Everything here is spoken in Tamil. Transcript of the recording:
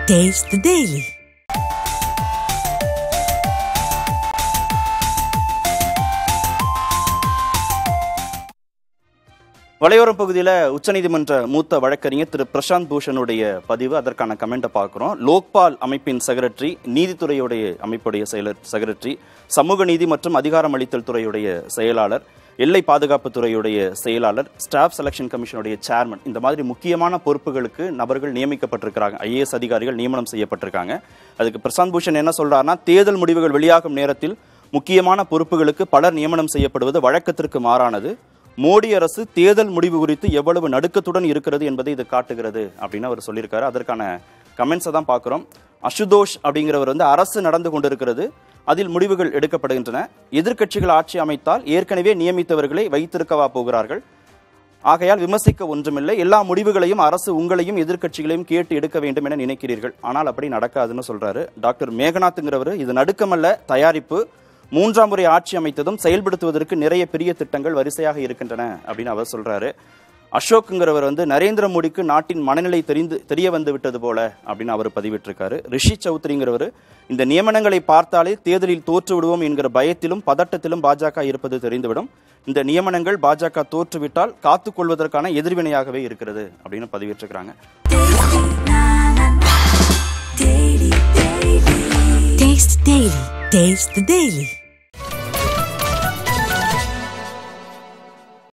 Taste the Daily. வலையோரம் பகுதியில் உச்சநீதிமன்ற மூத்த வழக்கறிஞர் திரு பிரசாந்த் பூஷனுடைய பதிவு அதற்கான கமெண்ட்டை பார்க்குறோம் லோக்பால் அமைப்பின் செக்ரட்டரி நீதித்துறையுடைய அமைப்புடைய செயலர் செக்ரட்டரி சமூக நீதி மற்றும் அதிகாரமளித்தல் துறையுடைய செயலாளர் எல்லை பாதுகாப்பு துறையுடைய செயலாளர் ஸ்டாஃப் செலெக்ஷன் கமிஷனுடைய சேர்மன் இந்த மாதிரி முக்கியமான பொறுப்புகளுக்கு நபர்கள் நியமிக்கப்பட்டிருக்கிறாங்க ஐஏஎஸ் அதிகாரிகள் நியமனம் செய்யப்பட்டிருக்காங்க அதுக்கு பிரசாந்த் பூஷன் என்ன சொல்றாருன்னா தேர்தல் முடிவுகள் வெளியாகும் நேரத்தில் முக்கியமான பொறுப்புகளுக்கு பலர் நியமனம் செய்யப்படுவது வழக்கத்திற்கு மாறானது மோடி அரசு தேர்தல் முடிவு குறித்து எவ்வளவு நடுக்கத்துடன் இருக்கிறது என்பதை இது காட்டுகிறது அப்படின்னு அவர் சொல்லியிருக்காரு அதற்கான கமெண்ட்ஸை தான் பார்க்குறோம் அசுதோஷ் அப்படிங்கிறவர் வந்து அரசு நடந்து கொண்டிருக்கிறது அதில் முடிவுகள் எடுக்கப்படுகின்றன எதிர்க்கட்சிகள் ஆட்சி அமைத்தால் ஏற்கனவே நியமித்தவர்களை வைத்திருக்கவா போகிறார்கள் ஆகையால் விமர்சிக்க ஒன்றுமில்லை எல்லா முடிவுகளையும் அரசு உங்களையும் எதிர்க்கட்சிகளையும் கேட்டு எடுக்க வேண்டும் என நினைக்கிறீர்கள் ஆனால் அப்படி நடக்காதுன்னு சொல்றாரு டாக்டர் மேகநாத்ங்கிறவர் இது நடுக்கமல்ல தயாரிப்பு மூன்றாம் முறை ஆட்சி அமைத்ததும் செயல்படுத்துவதற்கு நிறைய பெரிய திட்டங்கள் வரிசையாக இருக்கின்றன அப்படின்னு அவர் சொல்றாரு அசோக்குங்கிறவர் வந்து நரேந்திர மோடிக்கு நாட்டின் மனநிலை தெரிந்து தெரிய வந்து விட்டது போல அப்படின்னு அவர் பதிவிட்டிருக்காரு ரிஷி சௌத்ரிங்கிறவர் இந்த நியமனங்களை பார்த்தாலே தேர்தலில் தோற்று விடுவோம் என்கிற பயத்திலும் பதட்டத்திலும் பாஜக இருப்பது தெரிந்துவிடும் இந்த நியமனங்கள் பாஜக தோற்றுவிட்டால் காத்துக்கொள்வதற்கான எதிர்வினையாகவே இருக்கிறது அப்படின்னு பதிவிட்டிருக்கிறாங்க Taste the Daily. Taste the Daily.